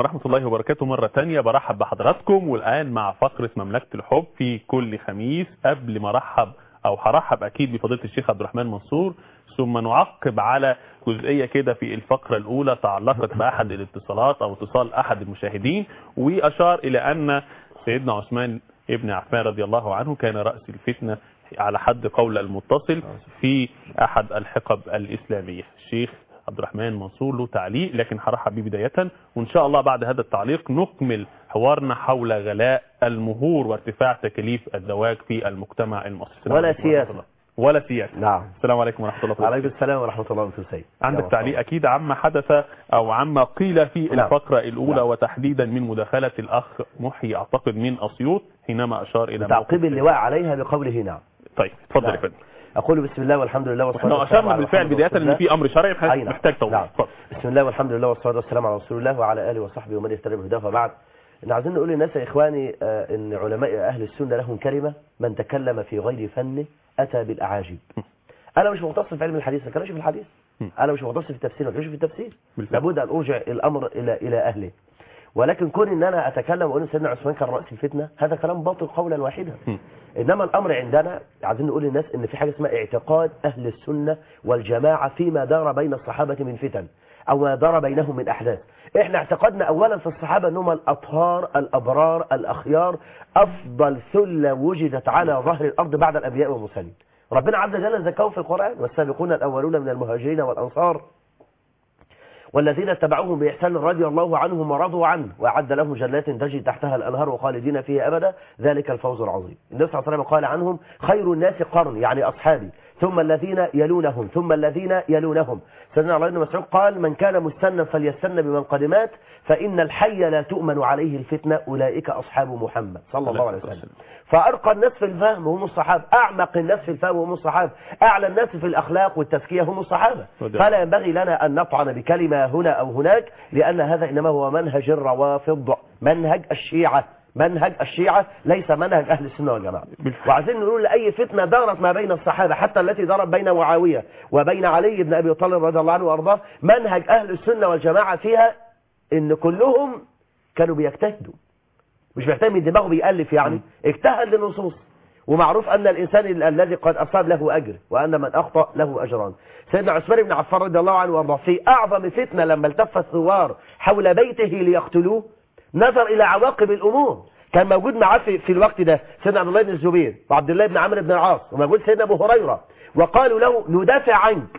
ورحمة الله وبركاته مرة تانية برحب بحضراتكم والآن مع فقرة مملكة الحب في كل خميس قبل ما أرحب أو هرحب أكيد بفضيلة الشيخ عبد الرحمن منصور ثم نعقب على جزئية كده في الفقرة الأولى تعلقت بأحد الاتصالات أو اتصال أحد المشاهدين وأشار إلى أن سيدنا عثمان ابن عفان رضي الله عنه كان رأس الفتنة على حد قول المتصل في أحد الحقب الإسلامية الشيخ عبد الرحمن منصور له تعليق لكن هرحب بيه بداية وإن شاء الله بعد هذا التعليق نكمل حوارنا حول غلاء المهور وارتفاع تكاليف الزواج في المجتمع المصري السلام ولا عليكم ورحمة سياسة. الله. ولا سياسة نعم السلام عليكم ورحمة الله وبركاته عليكم السلام ورحمة الله وبركاته عندك تعليق أكيد عما حدث أو عما قيل في نعم. الفقرة الأولى نعم. وتحديدا من مداخلة الأخ محيي أعتقد من أسيوط حينما أشار إلى تعقيب موقف- اللواء عليها بقوله نعم طيب اتفضل نعم. يا فندم أقول بسم الله والحمد لله والصلاة احنا والسلام أشرنا على بالفعل محمد بداية رسول إن الله. في أمر شرعي أي نعم. محتاج توضيح نعم. اتفضل بسم الله والحمد لله والصلاة والسلام على رسول الله وعلى آله وصحبه ومن يهتدي بهداه وبعد إن عايزين نقول للناس يا إخواني آه، إن علماء أهل السنة لهم كلمة من تكلم في غير فنه أتى بالأعاجيب أنا مش مختص في علم الحديث ما كانش في الحديث م. أنا مش مختص في التفسير ما كانش في التفسير بالفعل. لابد أن أرجع الأمر إلى إلى أهله ولكن كون إن أنا أتكلم وأقول إن سيدنا عثمان كان رأس الفتنة هذا كلام باطل قولا واحدا م. إنما الأمر عندنا عايزين نقول للناس إن في حاجة اسمها اعتقاد أهل السنة والجماعة فيما دار بين الصحابة من فتن أو ما دار بينهم من أحداث إحنا اعتقدنا أولا في الصحابة أنهم الأطهار الأبرار الأخيار أفضل ثلة وجدت على ظهر الأرض بعد الأنبياء والمرسلين ربنا عز وجل ذكرهم في القرآن والسابقون الأولون من المهاجرين والأنصار والذين اتبعوهم بإحسان رضي الله عنهم ورضوا عنه وأعد لهم جنات تجري تحتها الأنهار وخالدين فيها أبدا ذلك الفوز العظيم النبي صلى الله عليه وسلم قال عنهم خير الناس قرن يعني أصحابي ثم الذين يلونهم ثم الذين يلونهم سيدنا الله بن مسعود قال من كان مستنا فليستن بمن قد مات فإن الحي لا تؤمن عليه الفتنة أولئك أصحاب محمد صلى الله عليه وسلم فأرقى الناس في الفهم هم الصحابة أعمق الناس في الفهم هم الصحابة أعلى الناس في الأخلاق والتزكية هم الصحابة ودعم. فلا ينبغي لنا أن نطعن بكلمة هنا أو هناك لأن هذا إنما هو منهج الروافض منهج الشيعة منهج الشيعة ليس منهج أهل السنة والجماعة بالفعل. وعايزين نقول لأي فتنة دارت ما بين الصحابة حتى التي دارت بين معاوية وبين علي بن أبي طالب رضي الله عنه وأرضاه منهج أهل السنة والجماعة فيها إن كلهم كانوا بيجتهدوا مش بيهتم دماغه بيألف يعني اجتهد للنصوص ومعروف أن الإنسان ال- الذي قد أصاب له أجر وأن من أخطأ له أجران سيدنا عثمان بن عفان رضي الله عنه وارضاه في أعظم فتنة لما التف الثوار حول بيته ليقتلوه نظر إلى عواقب الأمور كان موجود معاه في, في الوقت ده سيدنا عبد الله بن الزبير وعبد الله بن عمرو بن العاص وموجود سيدنا أبو هريرة وقالوا له ندافع عنك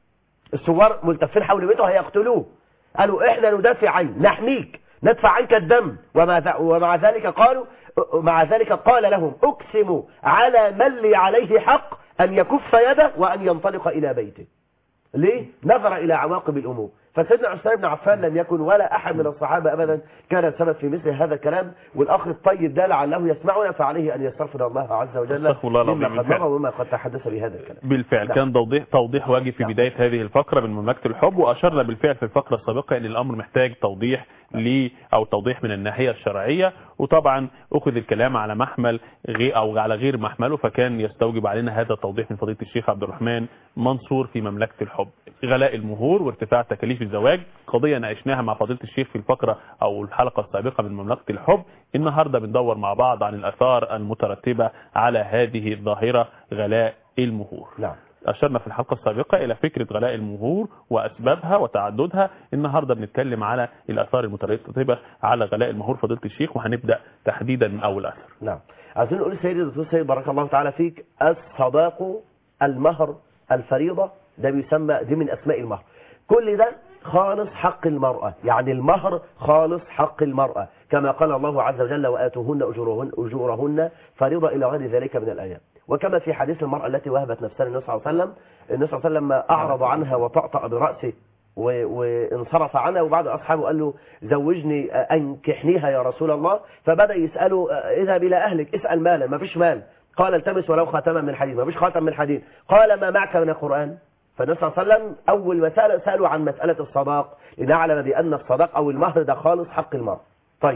الثوار ملتفين حول بيته هيقتلوه قالوا احنا ندافع عنك نحميك ندفع عنك الدم وما ذ- ومع ذلك قالوا مع ذلك قال لهم اقسم على من لي عليه حق ان يكف يده وان ينطلق الى بيته ليه نظر الى عواقب الامور فسيدنا عثمان بن عفان لم يكن ولا احد من الصحابه ابدا كان سبب في مثل هذا الكلام والاخ الطيب ده لعله يسمعنا فعليه ان يستغفر الله عز وجل استغفر الله العظيم مما قد بالفعل. مضى ومما قد تحدث بهذا الكلام بالفعل نعم. كان توضيح توضيح واجب في نعم. بداية هذه الفقرة من مملكة الحب وأشرنا بالفعل في الفقرة السابقة أن الأمر محتاج توضيح لي أو توضيح من الناحية الشرعية وطبعا أخذ الكلام على محمل غير أو على غير محمله فكان يستوجب علينا هذا التوضيح من فضيلة الشيخ عبد الرحمن منصور في مملكة الحب غلاء المهور وارتفاع تكاليف الزواج قضية ناقشناها مع فضيلة الشيخ في الفقرة أو الحلقة السابقة من مملكة الحب النهاردة بندور مع بعض عن الآثار المترتبة على هذه الظاهرة غلاء المهور نعم أشرنا في الحلقة السابقة إلى فكرة غلاء المهور وأسبابها وتعددها النهاردة بنتكلم على الآثار المترتبة على غلاء المهور فضيلة الشيخ وهنبدأ تحديدا من أول أثر نعم عايزين نقول سيدي الدكتور سيد بارك الله تعالى فيك الصداق المهر الفريضة ده بيسمى دي من أسماء المهر كل ده خالص حق المرأة يعني المهر خالص حق المرأة كما قال الله عز وجل وآتوهن أجورهن, أجورهن فريضة إلى غير ذلك من الآيات وكما في حديث المرأة التي وهبت نفسها للنبي صلى الله عليه وسلم النبي صلى الله عليه وسلم لما أعرض عنها وطأطأ برأسه و- وانصرف عنها وبعض أصحابه قال له زوجني آه، أنكحنيها يا رسول الله فبدأ يسأله آه، اذهب إلى أهلك اسأل مالا ما فيش مال قال التمس ولو خاتما من حديد ما فيش خاتم من حديد قال ما معك من القرآن فالنبي صلى الله عليه وسلم أول ما سأل سألوا عن مسألة الصداق لنعلم بأن الصداق أو المهر ده خالص حق المرأة طيب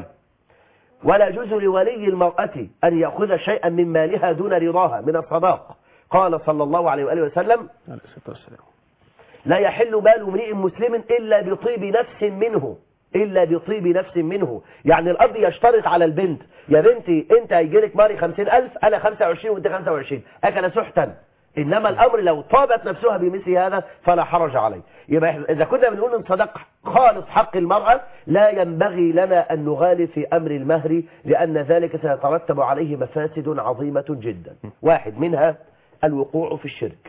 ولا يجوز لولي المرأة أن يأخذ شيئا من مالها دون رضاها من الصداق قال صلى الله عليه وآله وسلم عليه الصلاة والسلام لا يحل مال امرئ مسلم إلا بطيب نفس منه إلا بطيب نفس منه يعني الأب يشترط على البنت يا بنتي أنت هيجيلك ماري خمسين ألف أنا خمسة وعشرين وأنت خمسة وعشرين أكل سحتا إنما الأمر لو طابت نفسها بمثل هذا فلا حرج عليه يبقى إحنا- إذا كنا بنقول إن صدق خالص حق المرأة لا ينبغي لنا أن نغالي في أمر المهر لأن ذلك سيترتب عليه مفاسد عظيمة جدا واحد منها الوقوع في الشرك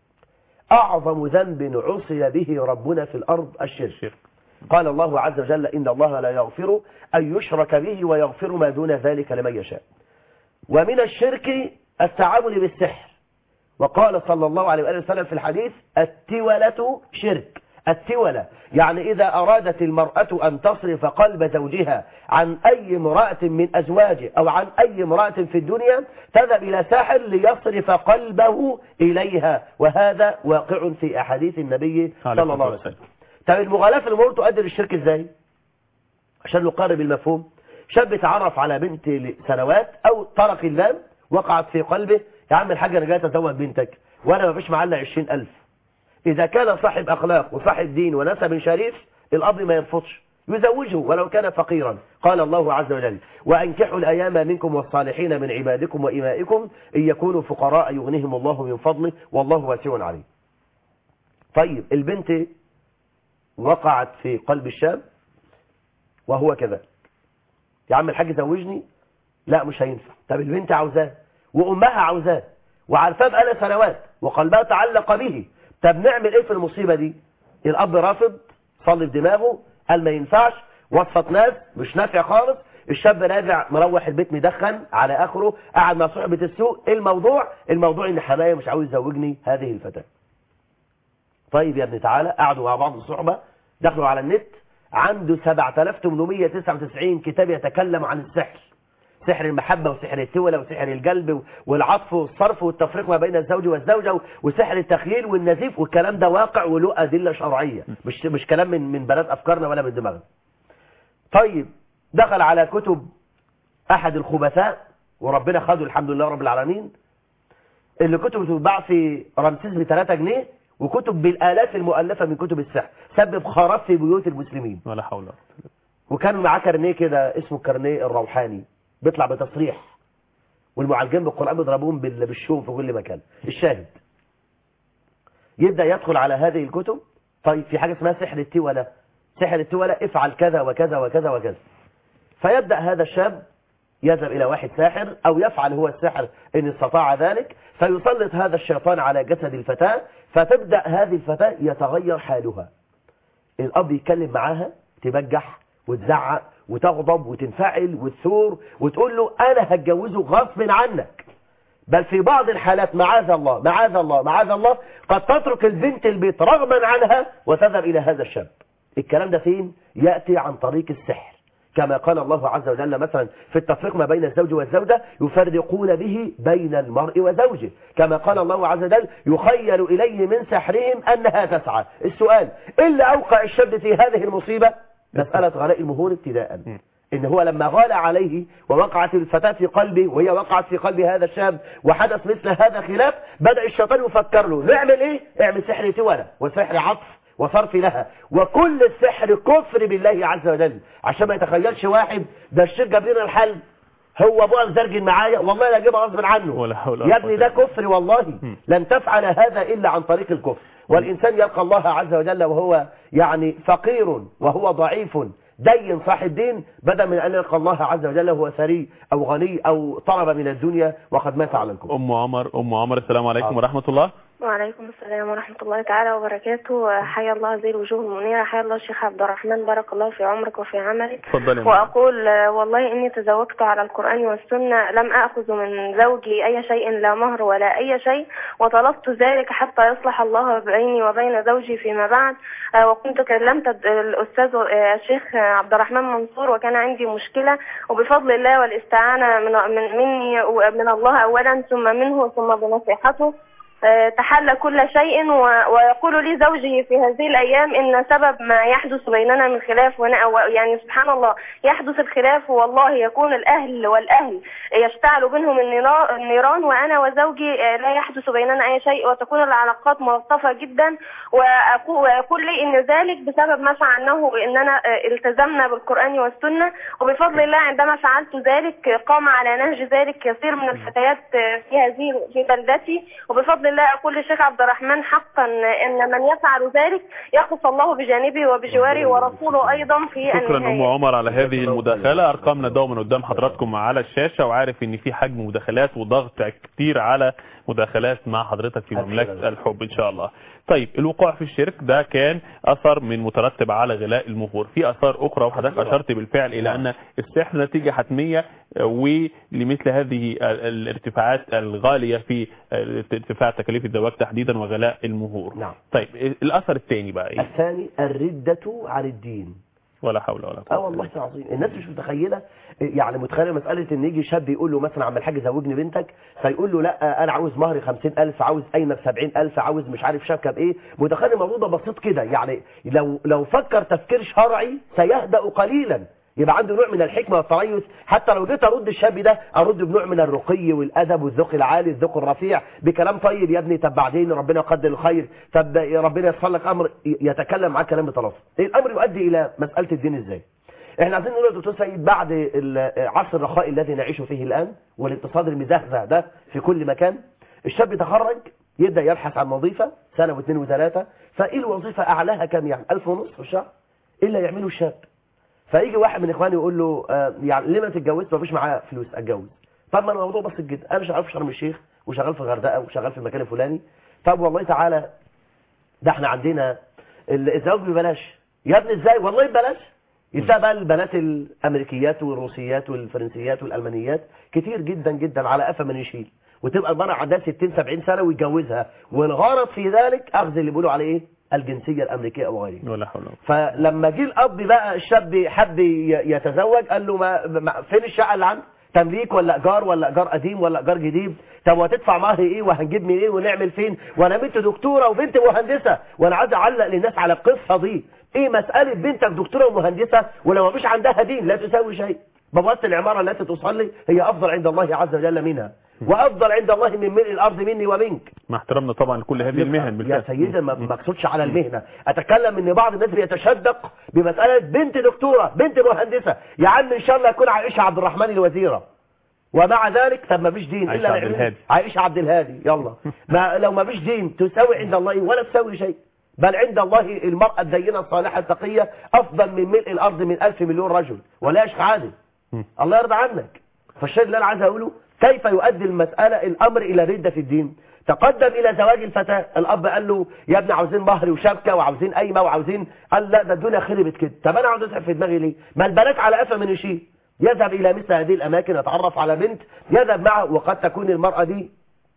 أعظم ذنب عصي به ربنا في الأرض الشرك الشرك قال الله عز وجل إن الله لا يغفر أن يشرك به ويغفر ما دون ذلك لمن يشاء ومن الشرك التعامل بالسحر وقال صلى الله عليه وآله وسلم في الحديث التولة شرك التولة يعني إذا أرادت المرأة أن تصرف قلب زوجها عن أي امرأة من أزواجه أو عن أي امرأة في الدنيا تذهب إلى ساحر ليصرف قلبه إليها وهذا واقع في أحاديث النبي عليه صلى الله عليه الصلاة وسلم طب المغالاة في الأمور تؤدي للشرك إزاي عشان نقارب المفهوم شاب اتعرف على بنت لسنوات أو طرق اللام وقعت في قلبه يا عم الحاج أنا جاي أتزوج بنتك وأنا ما فيش معلق 20000 إذا كان صاحب أخلاق وصاحب دين ونسب شريف الأب ما يرفضش يزوجه ولو كان فقيرا قال الله عز وجل وأنكحوا الأيام منكم والصالحين من عبادكم وإمائكم إن يكونوا فقراء يغنيهم الله من فضله والله واسع عليم طيب البنت وقعت في قلب الشاب وهو كذا يا عم الحاج زوجني لا مش هينفع طب البنت عاوزاه وامها عاوزاه وعارفاه بقالها سنوات وقلبها تعلق به طب نعمل ايه في المصيبه دي الاب رافض صلي في دماغه قال ما ينفعش وصفت ناس مش نافع خالص الشاب راجع مروح البيت مدخن على اخره قاعد مع صحبه السوق ايه الموضوع الموضوع ان حمايه مش عاوز يزوجني هذه الفتاه طيب يا ابني تعالى قعدوا مع بعض الصحبة دخلوا على النت عنده 7899 كتاب يتكلم عن السحر سحر المحبة وسحر التولة وسحر القلب والعطف والصرف والتفريق ما بين الزوج والزوجة وسحر التخييل والنزيف والكلام ده واقع وله أدلة شرعية مش مش كلام من من بنات أفكارنا ولا من دماغنا طيب دخل على كتب أحد الخبثاء وربنا خده الحمد لله رب العالمين اللي كتب بتتباع في رمسيس ب 3 جنيه وكتب بالآلاف المؤلفة من كتب السحر سبب خراب في بيوت المسلمين ولا حول ولا قوة وكان معاه كارنيه كده اسمه الكارنيه الروحاني بيطلع بتصريح والمعالجين بالقرآن بيضربوهم بال- بالشوم في كل مكان الشاهد يبدأ يدخل على هذه الكتب طيب في حاجة اسمها سحر التولة سحر التولة افعل كذا وكذا وكذا وكذا فيبدأ هذا الشاب يذهب إلى واحد ساحر أو يفعل هو السحر إن استطاع ذلك فيسلط هذا الشيطان على جسد الفتاة فتبدأ هذه الفتاة يتغير حالها الأب يتكلم معاها تبجح وتزعق وتغضب وتنفعل وتثور وتقول له أنا هتجوزه غصب عنك بل في بعض الحالات معاذ الله معاذ الله معاذ الله قد تترك البنت البيت رغما عنها وتذهب إلى هذا الشاب الكلام ده فين يأتي عن طريق السحر كما قال الله عز وجل مثلا في التفريق ما بين الزوج والزوجة يفرقون به بين المرء وزوجه كما قال الله عز وجل يخيل إليه من سحرهم أنها تسعى السؤال إلا أوقع الشاب في هذه المصيبة مسألة غلاء المهور ابتداء إن هو لما غال عليه ووقعت الفتاة في قلبه وهي وقعت في قلب هذا الشاب وحدث مثل هذا خلاف بدأ الشيطان يفكر له نعمل إيه؟ اعمل سحر تولى وسحر عطف وصرف لها وكل السحر كفر بالله عز وجل عشان ما يتخيلش واحد ده الشيخ جاب لنا الحل هو ابوها مزرجن معايا والله لا اجيبها غصب عنه ولا حول ولا يا ابني ده قوة كفر والله لن تفعل هذا الا عن طريق الكفر والانسان يلقى الله عز وجل وهو يعني فقير وهو ضعيف دين صاحب دين بدل من ان يلقى الله عز وجل وهو ثري او غني او طلب من الدنيا وقد مات على الكفر أم عمر أم عمر السلام عليكم ورحمة الله وعليكم السلام ورحمة الله تعالى وبركاته حيا الله ذي الوجوه المنيرة حيا الله الشيخ عبد الرحمن بارك الله في عمرك وفي عملك اتفضلي يا مدام. وأقول آه، والله إني تزوجت على القرآن والسنة لم أخذ من زوجي أي شيء لا مهر ولا أي شيء وطلبت ذلك حتى يصلح الله بيني وبين زوجي فيما بعد آه، وكنت كلمت الأستاذ آه، الشيخ عبد الرحمن منصور وكان عندي مشكلة وبفضل الله والاستعانة من من مني ومن الله أولا ثم منه ثم بنصيحته آه، تحلى كل شيء و- ويقول لي زوجي في هذه الأيام إن سبب ما يحدث بيننا من خلاف ون- و- يعني سبحان الله يحدث الخلاف والله يكون الأهل والأهل يشتعل بينهم النيرا- النيران وأنا وزوجي آه، لا يحدث بيننا أي شيء وتكون العلاقات ملطفة جدا وأقو- ويقول لي إن ذلك بسبب ما فعلناه إننا آه، التزمنا بالقرآن والسنة وبفضل الله عندما فعلت ذلك قام على نهج ذلك كثير من الفتيات آه، في هذه في بلدتي وبفضل الله أقول للشيخ عبد الرحمن حقا إن من يفعل ذلك يقف الله بجانبه وبجواره ورسوله أيضا في شكرا ام النهاية عمر على هذه المداخله ارقامنا دوما قدام حضراتكم على الشاشه وعارف ان في حجم مداخلات وضغط كتير على مداخلات مع حضرتك في مملكه الحب ان شاء الله طيب الوقوع في الشرك ده كان اثر من مترتب على غلاء المهور في اثار اخرى وحضرتك اشرت بالفعل الى ان السحر نتيجه حتميه ولمثل هذه ال- الارتفاعات الغاليه في ارتفاع تكاليف الزواج تحديدا وغلاء المهور نعم. طيب الاثر الثاني بقى ايه الثاني الردة عن الدين ولا حول ولا اه قوه والله العظيم الناس مش متخيله يعني متخيله مساله ان يجي شاب يقول له مثلا عم الحاج زوجني بنتك فيقول له لا انا عاوز مهري 50000 عاوز قايمه ب 70000 عاوز مش عارف شبكه بايه متخيل الموضوع ده بسيط كده يعني لو لو فكر تفكير شرعي سيهدأ قليلا يبقى عنده نوع من الحكمه والتريث حتى لو جيت ارد الشاب ده ارد بنوع من الرقي والادب والذوق العالي الذوق الرفيع بكلام طيب يا ابني طب بعدين ربنا يقدر الخير طب ربنا يصل لك امر يتكلم معاه كلام بطلاقه الامر يؤدي الى مساله الدين ازاي احنا عايزين نقول يا دكتور سيد بعد ال- عصر الرخاء الذي نعيش فيه الان والاقتصاد المزهزه ده في كل مكان الشاب يتخرج يبدا يبحث عن وظيفه سنه واثنين وثلاثه فايه الوظيفه اعلاها كام يعني 1000 ونص في الشهر ايه اللي يعمله الشاب فيجي واحد من اخواني يقول له آه يعني ليه ما تتجوزش مفيش معاه فلوس اتجوز طب ما الموضوع بسيط جدا انا شغال في شرم الشيخ وشغال في الغردقه وشغال في المكان الفلاني طب والله تعالى ده احنا عندنا ال- الزواج ببلاش يا ابني ازاي والله ببلاش يبقى بقى البنات الامريكيات والروسيات والفرنسيات والالمانيات كتير جدا جدا على قفا من يشيل وتبقى المرأة عندها 60 70 سنة ويتجوزها والغرض في ذلك اخذ اللي بيقولوا عليه ايه الجنسية الامريكية او غيره ولا حول ولا قوه فلما جه الاب بقى الشاب حب ي- يتزوج قال له ما ما- فين الشقه اللي عندك تمليك ولا ايجار ولا ايجار قديم ولا ايجار جديد طب وهتدفع مهر ايه وهنجيب من ايه ونعمل فين وانا بنت دكتوره وبنت مهندسه وانا عايز اعلق للناس على القصه دي ايه مساله بنتك دكتوره ومهندسه ولو ما فيش عندها دين لا تساوي شيء بوابه العماره التي تصلي هي افضل عند الله عز وجل منها وافضل عند الله من ملء الارض مني ومنك مع احترامنا طبعا لكل هذه المهن يا بالفعل سيدي ما ما اقصدش على المهنه اتكلم ان بعض الناس بيتشدق بمساله بنت دكتوره بنت مهندسه يا عم ان شاء الله يكون عائشه عبد الرحمن الوزيره ومع ذلك طب ما فيش دين عائشة الا عبد نعمل- الهادي. عائشه عبد الهادي يلا ما لو ما فيش دين تساوي عند الله ولا تساوي شيء بل عند الله المرأة الدينة الصالحة التقية أفضل من ملء الأرض من ألف مليون رجل ولا يشفع عادل م. الله يرضى عنك فالشيء اللي أنا عايز أقوله كيف يؤدي المسألة الأمر إلى ردة في الدين تقدم إلى زواج الفتاة الأب قال له يا ابني عاوزين مهر وشبكة وعاوزين قايمة وعاوزين قال لا ده الدنيا خربت كده طب أنا عاوز أسحب في دماغي ليه ما البنات على قفا من يشيل يذهب إلى مثل هذه الأماكن يتعرف على بنت يذهب معه وقد تكون المرأة دي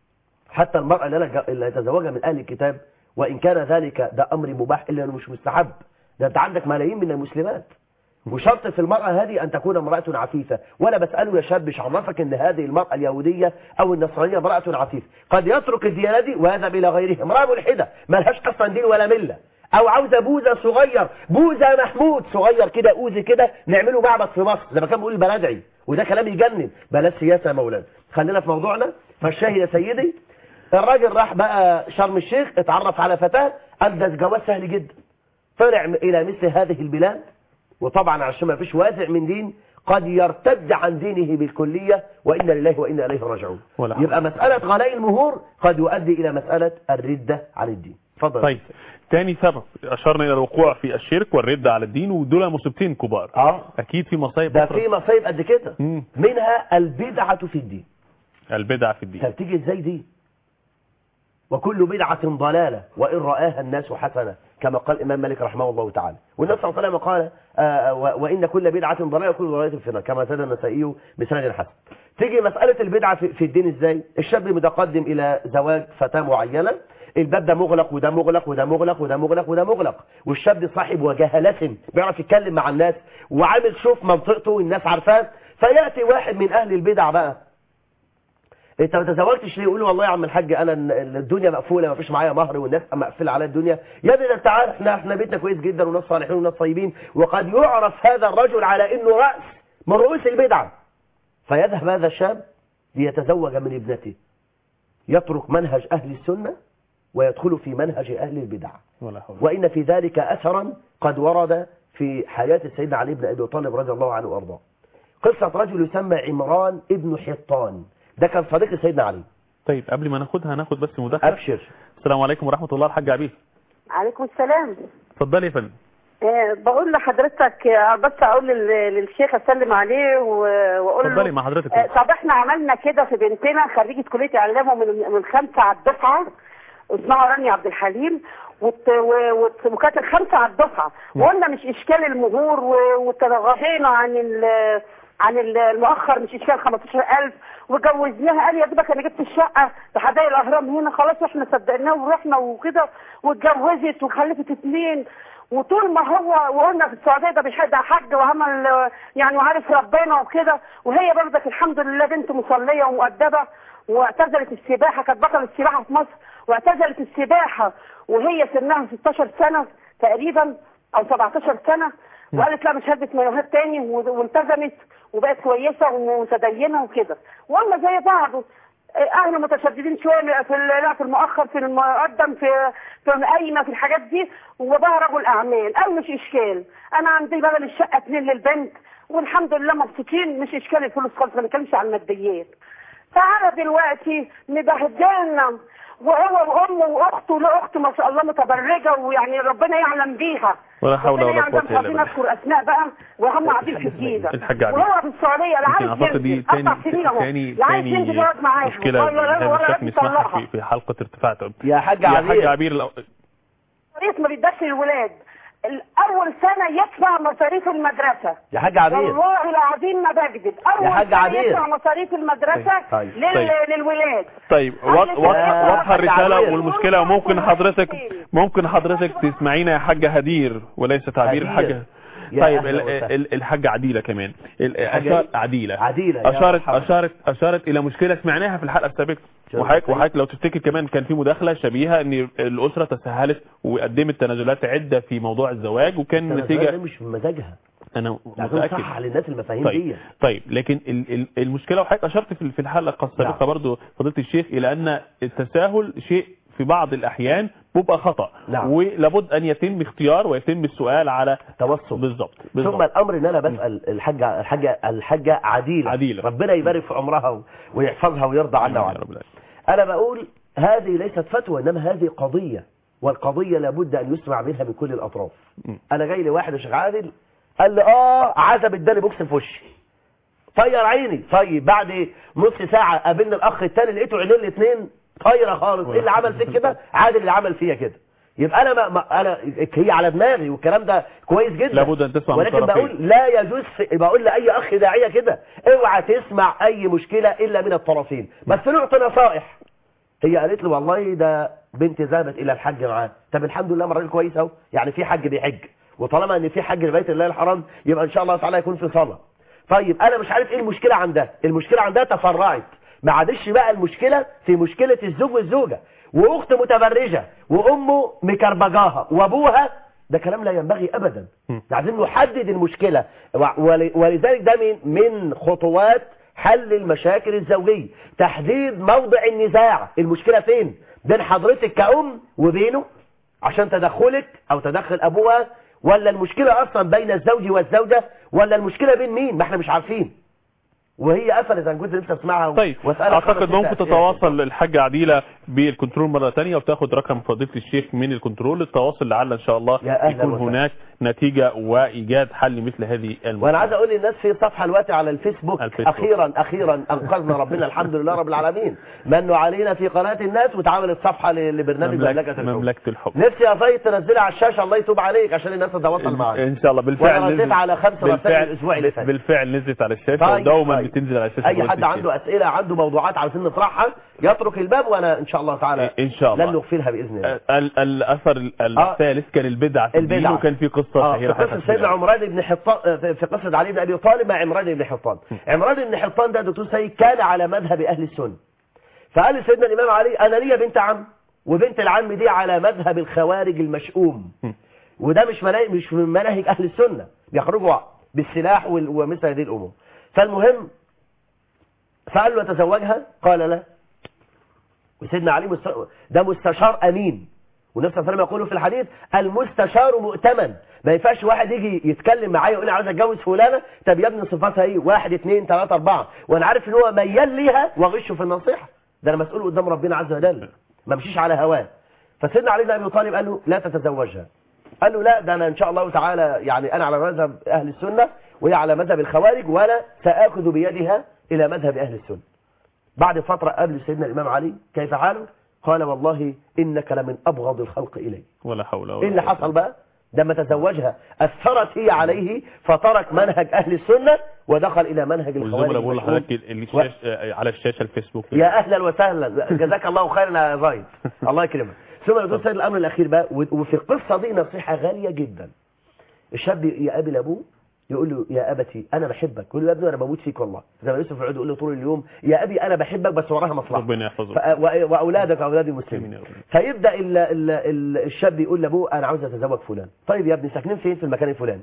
حتى المرأة اللي أنا- اللي يتزوجها من أهل الكتاب وإن كان ذلك ده أمر مباح إلا أنه مش مستحب ده أنت عندك ملايين من المسلمات وشرط في المرأة هذه أن تكون امرأة عفيفة وأنا بسأله يا شاب مش عرفك أن هذه المرأة اليهودية أو النصرانية امرأة عفيفة قد يترك الديانة دي ويذهب إلى غيرها امرأة ملحدة ما لهاش أصلا دين ولا ملة أو عاوزة بوزة صغير بوزة محمود صغير كده أوزي كده نعمله معبد في مصر زي ما كان بيقول البلدعي وده كلام يجنن بلاش سياسة يا مولانا خلينا في موضوعنا فالشاهد يا سيدي الراجل راح بقى شرم الشيخ اتعرف على فتاة أدى الجواز سهل جدا طلع إلى مثل هذه البلاد وطبعا عشان ما فيش وازع من دين قد يرتد عن دينه بالكلية وإنا لله وإنا إليه راجعون ولا حول. يبقى مسألة غلاء المهور قد يؤدي إلى مسألة الردة عن الدين تفضل طيب تاني سبب اشرنا الى الوقوع في الشرك والردة على الدين ودول مصيبتين كبار اه اكيد في مصايب ده أخرى. في مصايب قد كده مم. منها البدعة في الدين البدع في الدين طب تيجي ازاي دي وكل بدعة ضلالة وإن رآها الناس حسنة كما قال الإمام مالك رحمه الله تعالى والنبي صلى الله عليه وسلم قال آه، و- وإن كل بدعة ضلالة وكل ضلالة في النار كما زاد النسائي بسند حسن تيجي مسألة البدعة في في الدين ازاي الشاب متقدم إلى زواج فتاة معينة الباب ده مغلق وده مغلق وده مغلق وده مغلق وده مغلق والشاب صاحب وجهلة بيعرف يتكلم مع الناس وعامل شوف منطقته والناس عارفاه فيأتي واحد من أهل البدع بقى انت ما تزوجتش ليه يقول والله يا عم الحاج انا ال- الدنيا مقفوله ما فيش معايا مهر والناس مقفله على الدنيا يا ابني ده انت عارف احنا احنا بيتنا كويس جدا وناس صالحين وناس طيبين وقد يعرف هذا الرجل على انه راس من رؤوس البدعه فيذهب هذا الشاب ليتزوج من ابنته يترك منهج اهل السنه ويدخل في منهج اهل البدع ولا حول وإن في ذلك أثرا قد ورد في حياة سيدنا علي بن أبي طالب رضي الله عنه وأرضاه قصة رجل يسمى عمران ابن حطان ده كان صديق سيدنا علي طيب قبل ما ناخدها ناخد بس مداخله أبشر السلام عليكم ورحمه الله الحاج عبيد عليكم السلام اتفضلي يا فندم آه، بقول لحضرتك آه، بس اقول لل- للشيخ اسلم عليه و- واقول له اتفضلي مع حضرتك آه، طب احنا عملنا كده في بنتنا خريجه كليه اعلام ومن من خمسه على الدفعه اسمها رانيا عبد الحليم وت- و- وت- وكانت الخمسه على الدفعه وقلنا مش اشكال المهور و- وتغاضينا عن ال- عن ال- المؤخر مش اشكال 15000 وجوزناها قال يا دوبك انا جبت الشقه بحدائق الاهرام هنا خلاص احنا صدقناه ورحنا وكده واتجوزت وخلفت اثنين وطول ما هو وقلنا في السعوديه ده بيحب حج وعمل آه، يعني وعارف ربنا وكده وهي برضك الحمد لله بنت مصليه ومؤدبه واعتزلت السباحه كانت بطله السباحه في مصر واعتزلت السباحه وهي سنها 16 سنه تقريبا او 17 سنه وقالت لا مش هلبس مايوهات تاني و- والتزمت وبقت كويسه ومتدينه وكده وقلنا زي بعض اهل متشددين شويه في ال- لا في المؤخر في المقدم في في القايمه في الحاجات دي وبقى رجل اعمال قال مش اشكال انا عندي بدل الشقه اتنين للبنك والحمد لله مبسوطين مش اشكال الفلوس خالص ما نتكلمش عن الماديات تعالى دلوقتي مبهدلنا وهو وامه واخته له اخت ما شاء الله متبرجه ويعني ربنا يعلم بيها ولا حول ربنا ولا يعلم قوة مش إلا عايزين بالله. نذكر اسماء بقى وهم قاعدين في الجيزه الحاج عبيد. وهو في السعوديه لا يمكن عايز اعتقد دي ينزل تاني اربع سنين اهو تاني لا عايز تاني ينزل يقعد معاهم مشكلة ولا لا بهذا ولا الشكل لازم نسمعها يطلقها في في حلقة ارتفاع تعب يا حاج يا حاج عبير عبير لو- مصاريف ما بيدفعش الولاد اول سنه يدفع مصاريف المدرسه يا حاج عبير والله العظيم ما بكذب اول يا حاج سنه عبير. يدفع مصاريف المدرسه طيب. لل... طيب. للولاد طيب قال واض- لي واض- يا واضحة حاج الرسالة عبير. والمشكلة وممكن حضرتك ممكن حضرتك تسمعينا يا حاجة هدير وليست عبير هدير. حاجة يا طيب أهلا ال- وسهلا. ال- الحاجة عديلة كمان ال- الحاجة أشار عديلة عديلة يا أشارت مرحبا. أشارت أشارت إلى مشكلة سمعناها في الحلقة السابقة شوف. وحضرتك وحضرتك لو تفتكر كمان كان في مداخلة شبيهة إن الأسرة تسهلت وقدمت تنازلات عدة في موضوع الزواج وكان التنازلات النتيجة دي مش في مزاجها أنا لازم متأكد صح للناس المفاهيم طيب دي طيب لكن ال- ال- المشكله وحضرتك اشرت في في الحلقه السابقه نعم. برضو فضيله الشيخ الى ان التساهل شيء في بعض الاحيان بيبقى خطا نعم. ولابد ان يتم اختيار ويتم السؤال على توسط بالظبط ثم بالظبط الامر ان انا بسال الحاجه الحاجه الحاجه عديله عديلة. ربنا يبارك في عمرها و- ويحفظها ويرضى عنا يا وعنها رب العالمين. انا بقول هذه ليست فتوى انما هذه قضيه والقضيه لابد ان يسمع منها من كل الاطراف م. انا جاي لي واحد يا شيخ عادل قال لي اه عزب اداني بوكس في وشي طير عيني طيب بعد نص ساعه قابلنا الاخ الثاني لقيته عينين الاثنين طايره خالص ايه اللي عمل فيك كده عادل اللي عمل فيا كده يبقى انا ما ما انا هي على دماغي والكلام ده كويس جدا لابد أن تسمع من ولكن الطرفين. بقول لا يجوز في- بقول لاي اخ داعيه كده اوعى تسمع اي مشكله الا من الطرفين بس نعطي نصائح هي قالت له والله ده بنتي ذهبت الى الحج معاه طب الحمد لله راجل كويس اهو يعني في حج بيحج وطالما ان في حج لبيت الله الحرام يبقى ان شاء الله تعالى يكون في صلاه طيب انا مش عارف ايه المشكله عندها المشكله عندها تفرعت ما عادش بقى المشكله في مشكله الزوج والزوجه واخت متبرجه وامه مكربجاها وابوها ده كلام لا ينبغي ابدا م. عايزين نحدد المشكله و- ول- ولذلك ده من من خطوات حل المشاكل الزوجيه تحديد موضع النزاع المشكله فين بين حضرتك كأم وبينه عشان تدخلك او تدخل ابوها ولا المشكله اصلا بين الزوج والزوجه ولا المشكله بين مين ما احنا مش عارفين وهي قفلت انا كنت لسه اسمعها طيب واسالك اعتقد خمس ست ممكن أسئلة. تتواصل الحاجه عديله بالكنترول مره ثانيه وتاخد رقم فضيله الشيخ من الكنترول للتواصل لعل ان شاء الله يا أهلا يكون وسهلا. هناك نتيجه وايجاد حل مثل هذه المشكله وانا عايز اقول للناس في صفحه دلوقتي على الفيسبوك, الفيسبوك. اخيرا اخيرا انقذنا ربنا الحمد لله رب العالمين منوا علينا في قناه الناس وتعاملت صفحه ل- لبرنامج مملكه مملكه الحب مملكه الحب نفسي يا فايد تنزلها على الشاشه الله يتوب عليك عشان الناس تتواصل معاك ان شاء الله بالفعل وأنا رديت نزلت- على خمس رسائل بالفعل الأسبوع اللي فات. بالفعل نزلت على الشاشه طيب، ودوما طيب. بتنزل على الشاشه اي فضيلة حد الشيخ. عنده اسئله عنده موضوعات عاوزين نطرحها يترك الباب وانا ان شاء الله تعالى ان شاء الله لن نغفلها باذن الله ال- الاثر ال- آه. الثالث كان البدعه في الدين البدعة. وكان في قصه اه في شهيره قصه حصلت سيدنا في عمران بن حطان في- في قصه علي بن ابي طالب مع عمران بن حطان عمران بن حطان ده دكتور سيد كان على مذهب اهل السنه فقال لي سيدنا الامام علي انا ليا بنت عم وبنت العم دي على مذهب الخوارج المشؤوم م. وده مش مناهج مش من مناهج اهل السنه بيخرجوا بالسلاح وال- ومثل هذه الامور فالمهم فقال له تزوجها قال لا وسيدنا علي مست... ده مستشار امين والنبي صلى الله عليه وسلم يقول في الحديث المستشار مؤتمن ما ينفعش واحد يجي يتكلم معايا يقول لي عاوز اتجوز فلانه طب يا ابني صفاتها ايه واحد اثنين ثلاثه اربعه وانا عارف ان هو ميال ليها واغشه في النصيحه ده انا مسؤول قدام ربنا عز وجل ما امشيش على هواه فسيدنا علي بن ابي طالب قال له لا تتزوجها قال له لا ده انا ان شاء الله تعالى يعني انا على مذهب اهل السنه وهي على مذهب الخوارج وانا ساخذ بيدها الى مذهب اهل السنه بعد فتره قابل سيدنا الامام علي كيف حاله قال والله انك لمن ابغض الخلق الي ولا حول ولا ايه اللي قوة. حصل بقى لما تزوجها اثرت هي عليه فترك منهج اهل السنه ودخل الى منهج الخوارج والزملاء بقول المشؤوم. لحضرتك ال- الشاش... آه، على الشاشه الفيسبوك يا اهلا وسهلا جزاك الله خيرا يا زايد الله يكرمك ثم يقول سيد الامر الاخير بقى و- وفي القصه دي نصيحه غاليه جدا الشاب يقابل ابوه يقول له يا ابتي انا بحبك يقول له يا ابني انا بموت فيك والله زي ما يوسف يقعد يقول له طول اليوم يا ابي انا بحبك بس وراها مصلحه ربنا يحفظه ف- و- واولادك اولاد آمين المسلمين يا رب. فيبدا ال ال ال الشاب يقول لابوه انا عاوز اتزوج فلان طيب يا ابني ساكنين فين في المكان الفلاني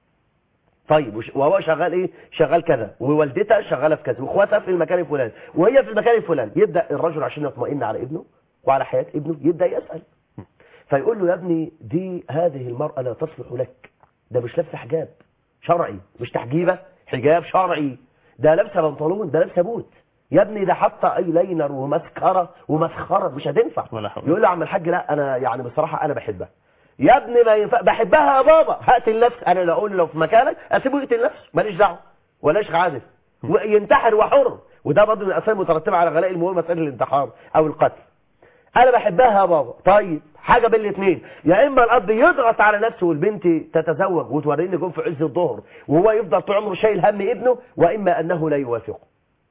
طيب وش- وهو شغال ايه شغال كذا ووالدتها شغاله في كذا واخواتها في المكان الفلاني وهي في المكان الفلاني يبدا الرجل عشان يطمئن على ابنه وعلى حياه ابنه يبدا يسال فيقول له يا ابني دي هذه المراه لا تصلح لك ده مش لابسه حجاب شرعي مش تحجيبه حجاب شرعي ده لابسه بنطلون ده لابسه بوت يا ابني ده حاطه اي لاينر ومسكره ومسخره مش هتنفع ولا حول. يقول له يا عم الحاج لا انا يعني بصراحه انا بحبها يا ابني ما ينفع بحبها يا بابا هقتل نفسي انا لو اقول لو في مكانك اسيبه يقتل نفسه ماليش دعوه ولاش عازف وينتحر وحر وده برضه من الاسباب المترتبه على غلاء المهم مساله الانتحار او القتل انا بحبها يا بابا طيب حاجه بين الاثنين يا اما الاب يضغط على نفسه والبنت تتزوج وتوريني جون في عز الظهر وهو يفضل طول عمره شايل هم ابنه واما انه لا يوافقه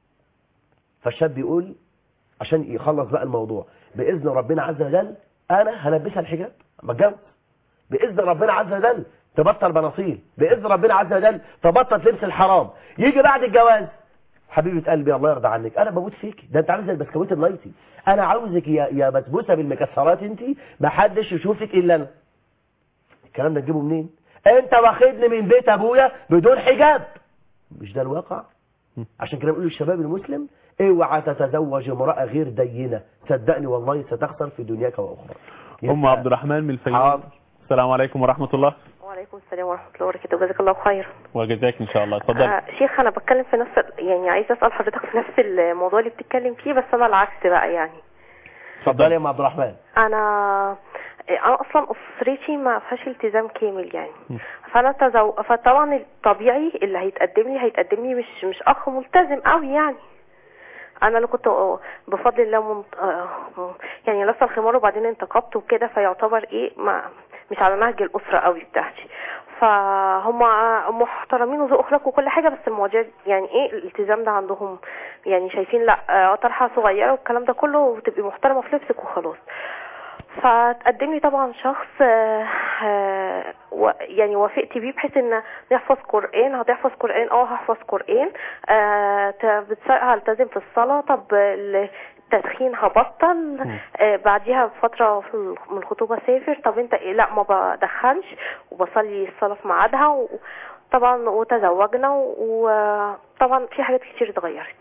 فالشاب يقول عشان يخلص بقى الموضوع باذن ربنا عز وجل انا هلبسها الحجاب اما اتجوز باذن ربنا عز وجل تبطل بناصيل باذن ربنا عز وجل تبطل لبس الحرام يجي بعد الجواز حبيبه قلبي الله يرضى عنك انا بموت فيك ده انت عامل زي البسكويت النايتي انا عاوزك يا يا بسبوسه بالمكسرات انت ما حدش يشوفك الا انا الكلام ده تجيبه منين انت واخدني من بيت ابويا بدون حجاب مش ده الواقع عشان كده بقول للشباب المسلم اوعى تتزوج امراه غير دينه صدقني والله ستخسر في دنياك واخرى ام عبد الرحمن من الفيوم حاضر. السلام عليكم ورحمه الله وعليكم السلام ورحمة الله وبركاته جزاك الله خير وجزاك ان شاء الله اتفضل آه شيخ أنا بتكلم في نفس ال- يعني عايزة أسأل حضرتك في نفس الموضوع اللي بتتكلم فيه بس أنا العكس بقى يعني اتفضلي يا ام عبد الرحمن أنا أنا أصلا أسرتي ما فيهاش التزام كامل يعني فأنا تزو... فطبعا الطبيعي اللي هيتقدم لي هيتقدم لي مش مش أخ ملتزم قوي يعني انا اللي كنت بفضل الله منت... آه، يعني لسه الخمار وبعدين انتقبت وكده فيعتبر ايه ما مش على نهج الاسره قوي بتاعتي فهم محترمين وذوق اخلاق وكل حاجه بس المواضيع يعني ايه الالتزام ده عندهم يعني شايفين لا آه، طرحه صغيره والكلام ده كله وتبقي محترمه في لبسك وخلاص فتقدم لي طبعا شخص آه، آه، و- يعني وافقت بيه بحيث ان نحفظ قرآن هتحفظ قرآن اه هحفظ قرآن آه، ت- بتس- هلتزم في الصلاة طب التدخين هبطل آه، بعديها بفترة في ال- من الخطوبة سافر طب انت إيه؟ لا ما بدخنش وبصلي الصلاة في ميعادها وطبعا وتزوجنا وطبعا في حاجات كتير اتغيرت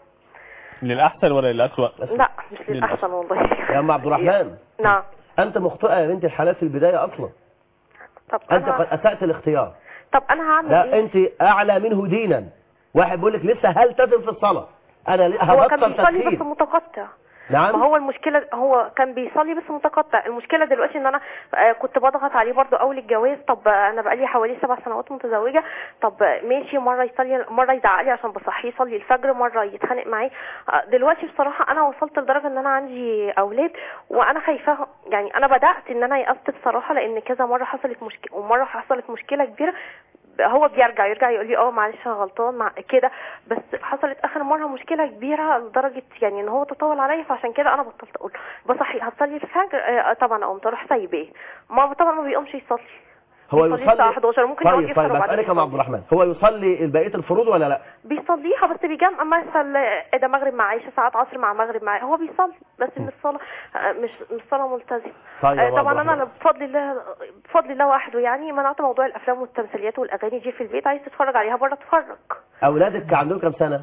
للاحسن ولا للاسوء لا مش للأحسن والله يا ام عبد الرحمن نعم انت مخطئه يا بنت الحلال في البدايه اصلا طب انت قد انا اسات الاختيار طب انا هعمل لا ايه انت اعلى منه دينا واحد بيقول لك لسه هلتزم في الصلاه انا ل- هو كان هبطل بيصلي بس تدخين متقطع نعم ما هو المشكلة هو كان بيصلي بس متقطع المشكلة دلوقتي ان انا آه، كنت بضغط عليه برضو اول الجواز طب آه، انا بقالي حوالي سبع سنوات متزوجة طب آه، ماشي مرة يصلي مرة يزعق لي عشان بصحيه يصلي الفجر مرة يتخانق معايا آه، دلوقتي بصراحة انا وصلت لدرجة ان انا عندي اولاد وانا خايفة يعني انا بدأت ان انا يأست بصراحة لان كذا مرة حصلت مشكلة ومرة حصلت مشكلة كبيرة هو بيرجع يرجع يقول لي اه معلش انا غلطان مع كده بس حصلت اخر مره مشكله كبيره لدرجه يعني ان هو تطول عليا فعشان كده انا بطلت اقول بصحي هتصلي الفجر آه طبعا قمت اروح سايباه ما طبعا ما بيقومش يصلي هو بيصلي يصلي الساعة 11 ممكن يقعد طيب يسهر طيب وبعدين اسالك يا ام عبد يصلي. الرحمن هو يصلي بقيه الفروض ولا لا بيصليها بس بيجمع مثلا ده مغرب مع عشاء ساعات عصر مع مغرب مع هو بيصلي بس مش صلاة آه، مش مش صلاة ملتزم طيب يا آه، أبو عبد طبعا انا الرحمن. بفضل الله بفضل الله وحده يعني منعت موضوع الافلام والتمثيليات والاغاني دي في البيت عايز تتفرج عليها بره اتفرج اولادك عندهم كام سنه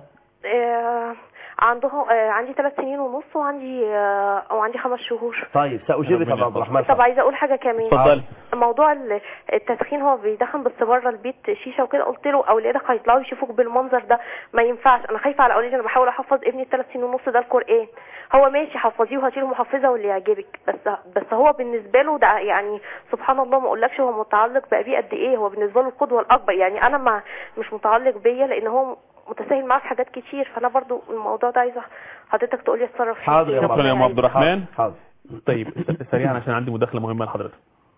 آه، عندهم آه، عندي ثلاث سنين ونص وعندي آه، وعندي خمس شهور طيب ساجيبك يا ربنا ابو عبد الرحمن طب عايزه اقول حاجه كمان اتفضلي موضوع ال- التدخين هو بيدخن بس بره البيت شيشه وكده قلت له اولادك هيطلعوا يشوفوك بالمنظر ده ما ينفعش انا خايفه على اولادي انا بحاول احفظ ابني الثلاث سنين ونص ده القران هو ماشي حفظيه وهاتي له محفظه واللي يعجبك بس بس هو بالنسبه له ده يعني سبحان الله ما اقولكش هو متعلق بابيه قد ايه هو بالنسبه له القدوه الاكبر يعني انا ما مش متعلق بيا لان هو متساهل معاه في حاجات كتير فانا برضو الموضوع ده عايزه حضرتك تقول لي اتصرف فيه حاضر يا إزاي. شكرا يا ام عبد الرحمن حاضر طيب س- سريعا عشان عندي مداخله مهمه لحضرتك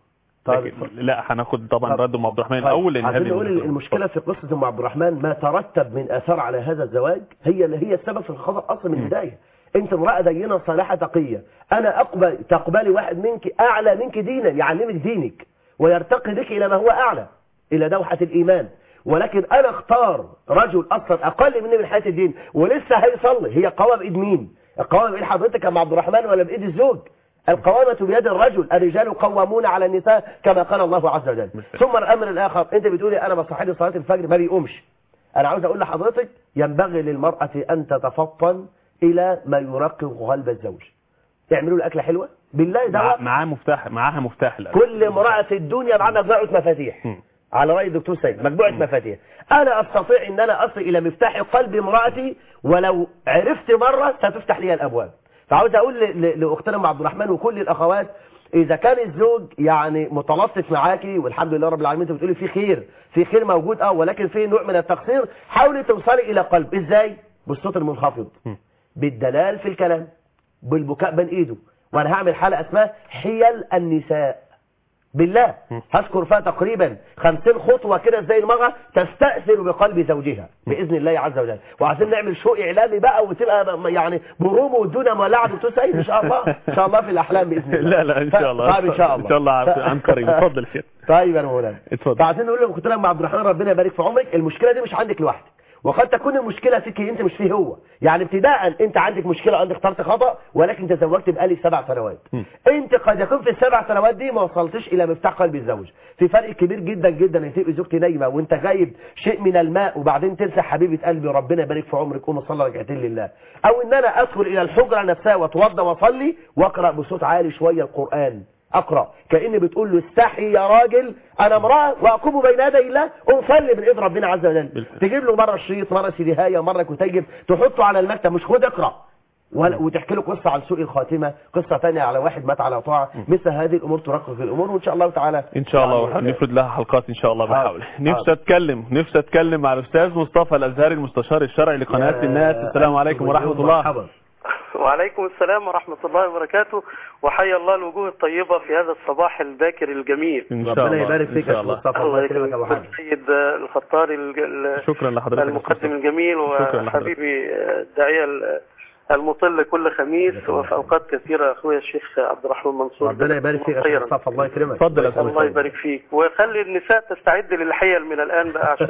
طيب لكن لا هناخد طبعا طب. رد ام عبد الرحمن طيب، الاول لان عايزين هذه نقول المداخلة. المشكله في قصه ام عبد الرحمن ما ترتب من اثار على هذا الزواج هي اللي هي السبب في الخطا اصلا من البدايه انت امراه دينه صالحه تقيه انا اقبل تقبلي واحد منك اعلى منك دينا يعلمك دينك ويرتقي بك الى ما هو اعلى الى دوحه الايمان ولكن انا اختار رجل اصلا اقل مني من حياه الدين ولسه هيصلي هي قوام بايد مين القوام بايد حضرتك يا ام عبد الرحمن ولا بايد الزوج القوامة بيد الرجل الرجال قوامون على النساء كما قال الله عز وجل ثم الأمر الآخر أنت بتقولي أنا بصحي لي صلاة الفجر ما بيقومش أنا عاوز أقول لحضرتك ينبغي للمرأة أن تتفطن إلى ما يرقق قلب الزوج تعملوا الأكلة حلوة بالله مع- ده معاه مفتاح معاها مفتاح الأكل. كل امرأة في الدنيا معاها مجموعة مفاتيح مم. على رأي الدكتور سيد مجموعة مفاتيح أنا أستطيع أن أنا أصل إلى مفتاح قلب امرأتي ولو عرفت مرة ستفتح لي الأبواب فعاوز أقول ل- ل- لأختنا أم عبد الرحمن وكل الأخوات إذا كان الزوج يعني متلطف معاكي والحمد لله رب العالمين أنت بتقولي في خير في خير موجود أه ولكن في نوع من التقصير حاولي توصلي إلى قلب إزاي؟ بالصوت المنخفض مم. بالدلال في الكلام بالبكاء بين ايده وانا هعمل حلقه اسمها حيل النساء بالله م. هذكر فيها تقريبا خمسين خطوة كده ازاي المرأة تستأثر بقلب زوجها بإذن الله عز وجل وعايزين نعمل شو إعلامي بقى وتبقى م- يعني برومو والدنيا مولعة دكتور سعيد إن شاء الله إن شاء الله في الأحلام بإذن الله لا لا ان شاء الله طيب إن شاء الله ان شاء الله عن قريب اتفضل شيخ طيب يا مولانا اتفضل. فعايزين نقول لك لك عبد الرحمن ربنا يبارك في عمرك المشكله دي مش عندك لوحدك وقد تكون المشكله فيك انت مش فيه هو يعني ابتداء انت عندك مشكله انت اخترت خطا ولكن تزوجت بقالي سبع سنوات م. انت قد يكون في السبع سنوات دي ما وصلتش الى مفتاح قلب الزوج في فرق كبير جدا جدا ان تبقي زوجتي نايمه وانت جايب شيء من الماء وبعدين تنسى حبيبه قلبي ربنا يبارك في عمرك قوم صلي ركعتين لله او ان انا ادخل الى الحجره نفسها واتوضى واصلي واقرا بصوت عالي شويه القران اقرا كاني بتقول له استحي يا راجل انا امراه واقوم بين يدي الله اصلي من ايد ربنا عز وجل بالفعل. تجيب له مره شريط مره سي دي هايه مره كتيب تحطه على المكتب مش خد اقرا ولا- وتحكي له قصه عن سوء الخاتمه قصه ثانيه على واحد مات على طاعه مثل هذه الامور ترقق الامور وان شاء الله تعالى ان شاء الله يعني- هنفرد لها حلقات ان شاء الله حاضر. بحاول نفسي حاضر. اتكلم نفسي اتكلم مع الاستاذ مصطفى الازهري المستشار الشرعي لقناه يا الناس السلام عليكم ورحمه الله مرحبا. وعليكم السلام ورحمة الله وبركاته وحيا الله الوجوه الطيبة في هذا الصباح الباكر الجميل ان شاء ربنا الله يبارك ان فيك شاء يا الله مصطفى الله الله يكرمك يكرمك يا ابو حمد السيد الخطاري الج- ال- شكرا لحضرتك يا المقدم مصطفى. الجميل شكرا لحضرتك. وحبيبي الداعية ال- المطل كل خميس وفي أوقات كثيرة أخويا الشيخ عبد الرحمن منصور ربنا يبارك فيك يا خيرا مصطفى الله يكرمك اتفضل يا أستاذ الله يبارك فيك وخلي النساء تستعد للحيل من الآن بقى عشان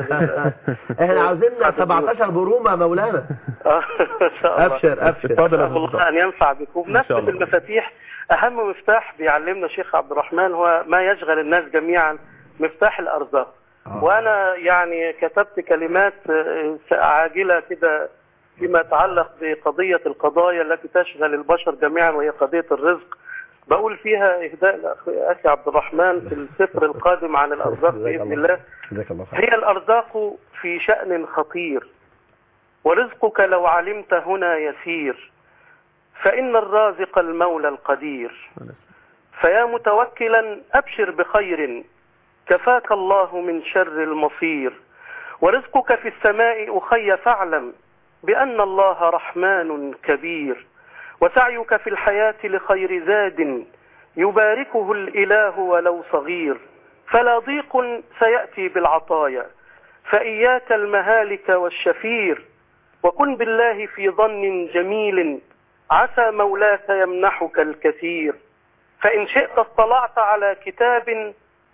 احنا عاوزين 17 برومه يا مولانا آه، إن شاء الله ابشر ابشر اتفضل يا أسأل أستاذ الله أن ينفع بكم إن نفس شاء الله. المفاتيح أهم مفتاح بيعلمنا شيخ عبد الرحمن هو ما يشغل الناس جميعا مفتاح الأرزاق آه. وأنا يعني كتبت كلمات آه، عاجلة كده فيما يتعلق بقضية القضايا التي تشغل البشر جميعا وهي قضية الرزق بقول فيها إهداء لأخي أخي عبد الرحمن في السفر القادم عن الأرزاق بإذن الله جزاك الله خير هي الأرزاق في شأن خطير ورزقك لو علمت هنا يسير فإن الرازق المولى القدير فيا متوكلا أبشر بخير كفاك الله من شر المصير ورزقك في السماء أخي فاعلم بأن الله رحمن كبير وسعيك في الحياة لخير زاد يباركه الإله ولو صغير فلا ضيق سيأتي بالعطايا فإياك المهالك والشفير وكن بالله في ظن جميل عسى مولاك يمنحك الكثير فإن شئت اطلعت على كتاب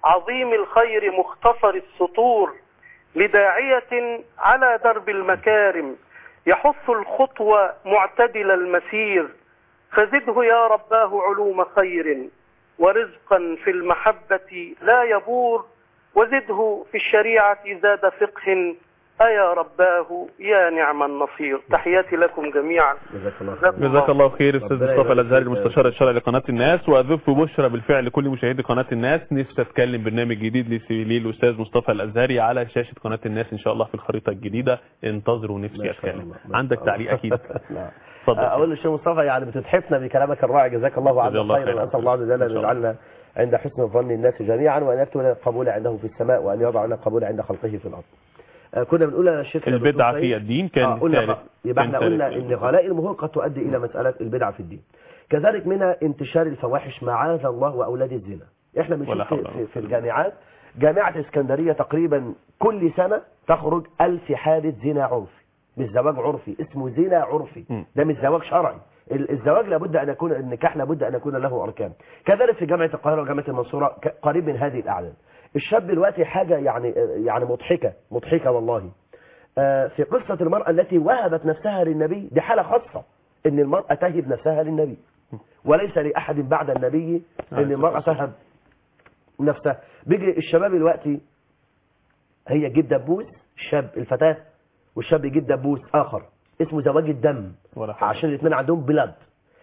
عظيم الخير مختصر السطور لداعية على درب المكارم يحث الخطوة معتدل المسير فزده يا رباه علوم خير ورزقا في المحبة لا يبور وزده في الشريعة زاد فقه أيا رباه يا نعم النصير تحياتي لكم جميعا جزاك الله خير جزاك الله خير استاذ ربنا مصطفى يبارك الازهري فيك. المستشار الشرعي لقناه الناس واضف بشرى بالفعل لكل مشاهدي قناه الناس نفسي اتكلم برنامج جديد لسي- للاستاذ مصطفى الازهري على شاشه قناه الناس ان شاء الله في الخريطه الجديده انتظروا نفسي ما شاء اتكلم الله. ما عندك شاء تعليق الله. اكيد نعم. اتفضل اقول للشيخ مصطفى يعني بتتحفنا بكلامك الرائع جزاك الله جزا عنا الله خيرا خيرا. اسال الله عز وجل إن ان شاء الله. يجعلنا عند حسن ظن الناس جميعا وان يكتب لنا القبول عنده في السماء وان يضع لنا القبول عند خلقه في الارض آه، كنا بنقول يا شيخ يا البدعه دكتور في سيد، الدين آه، كان قلنا ثالث يبقى كان احنا قلنا ثالث. ان غلاء المهور قد تؤدي الى مساله البدعه في الدين كذلك منها انتشار الفواحش معاذ الله واولاد الزنا احنا ولا بنشوف حول في, ولا في, في الجامعات جامعه اسكندريه تقريبا كل سنه تخرج ألف حادث زنا عرفي مش زواج عرفي اسمه زنا عرفي م. ده مش زواج شرعي ال- الزواج لابد ان يكون النكاح لابد ان يكون له اركان كذلك في جامعه القاهره وجامعه المنصوره ك- قريب من هذه الاعداد الشاب دلوقتي حاجه يعني يعني مضحكه مضحكه والله آه، في قصه المراه التي وهبت نفسها للنبي دي حاله خاصه ان المراه تهب نفسها للنبي وليس لاحد بعد النبي ان المراه تهب نفسها بيجي الشباب دلوقتي هي تجيب دبوس الشاب الفتاه والشاب يجيب دبوس اخر اسمه زواج الدم ولا حول. عشان الاثنين عندهم بلاد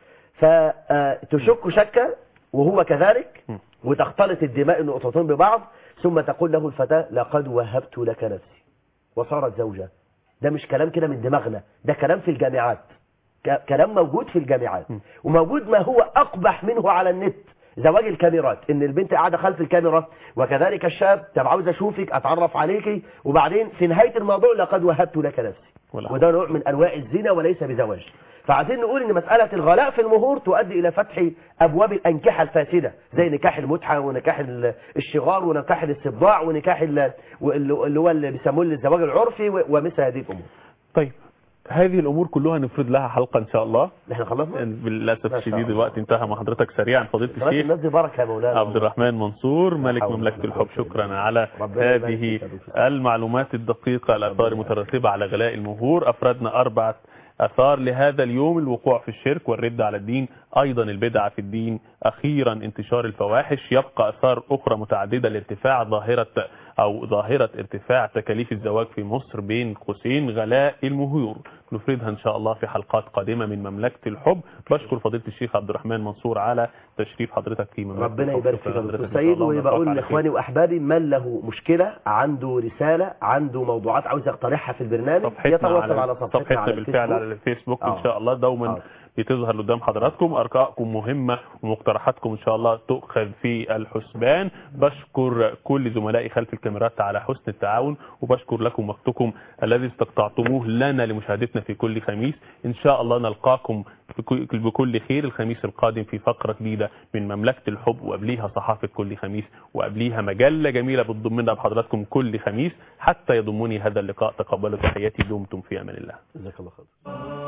فتشك شكا وهو كذلك م. وتختلط الدماء النقطتين ببعض ثم تقول له الفتاة لقد وهبت لك نفسي وصارت زوجة ده مش كلام كده من دماغنا ده كلام في الجامعات ك- كلام موجود في الجامعات وموجود ما هو أقبح منه على النت زواج الكاميرات ان البنت قاعده خلف الكاميرا وكذلك الشاب طب عاوز اشوفك اتعرف عليكي وبعدين في نهايه الموضوع لقد وهبت لك نفسي ولا وده نوع من انواع الزنا وليس بزواج فعايزين نقول ان مساله الغلاء في المهور تؤدي الى فتح ابواب الانكحه الفاسده زي نكاح المتعه ونكاح ال- الشغار ونكاح الاستبضاع ونكاح ال- واللي اللي هو اللي بيسموه الزواج العرفي و- ومثل هذه الامور طيب هذه الامور كلها نفرد لها حلقه ان شاء الله احنا خلصنا للاسف ما شاء الشديد الله. الوقت انتهى مع حضرتك سريعا فضيله دلوقتي الشيخ الناس دي بركه يا مولانا عبد الرحمن منصور ملك حول مملكة ولا الحب قوة إلا شكرا بالله. على ربنا يبارك هذه فيك يا دكتور. المعلومات الدقيقة الآثار المترتبة على غلاء المهور أفردنا أربعة آثار لهذا اليوم الوقوع في الشرك والرد على الدين أيضا البدعة في الدين أخيرا انتشار الفواحش يبقى آثار أخرى متعددة لارتفاع ظاهرة أو ظاهرة ارتفاع تكاليف الزواج في مصر بين قوسين غلاء المهور نفردها إن شاء الله في حلقات قادمة من مملكة الحب بشكر فضيلة الشيخ عبد الرحمن منصور على تشريف حضرتك في مملكة ربنا الحب. يبارك شكراً فيك يا لحضرتك. دكتور إن شاء سيد الله ونلقاك وبقول على خير. لاخواني واحبابي من له مشكله عنده رساله عنده موضوعات عاوز يقترحها في البرنامج صفحتنا يتواصل على على صفحتنا, صفحتنا على بالفعل على الفيسبوك. الفيسبوك ان آه. شاء الله دوما آه. بتظهر قدام حضراتكم ارقامكم مهمه ومقترحاتكم ان شاء الله تؤخذ في الحسبان بشكر كل زملائي خلف الكاميرات على حسن التعاون وبشكر لكم وقتكم الذي استقطعتموه لنا لمشاهدتنا في كل خميس ان شاء الله نلقاكم بكل- بكل خير الخميس القادم في فقره جديده من مملكه الحب وقبليها صحافه كل خميس وقبليها مجله جميله بتضمنا بحضراتكم كل خميس حتى يضمني هذا اللقاء تقبلوا تحياتي دمتم في امان الله جزاك الله خير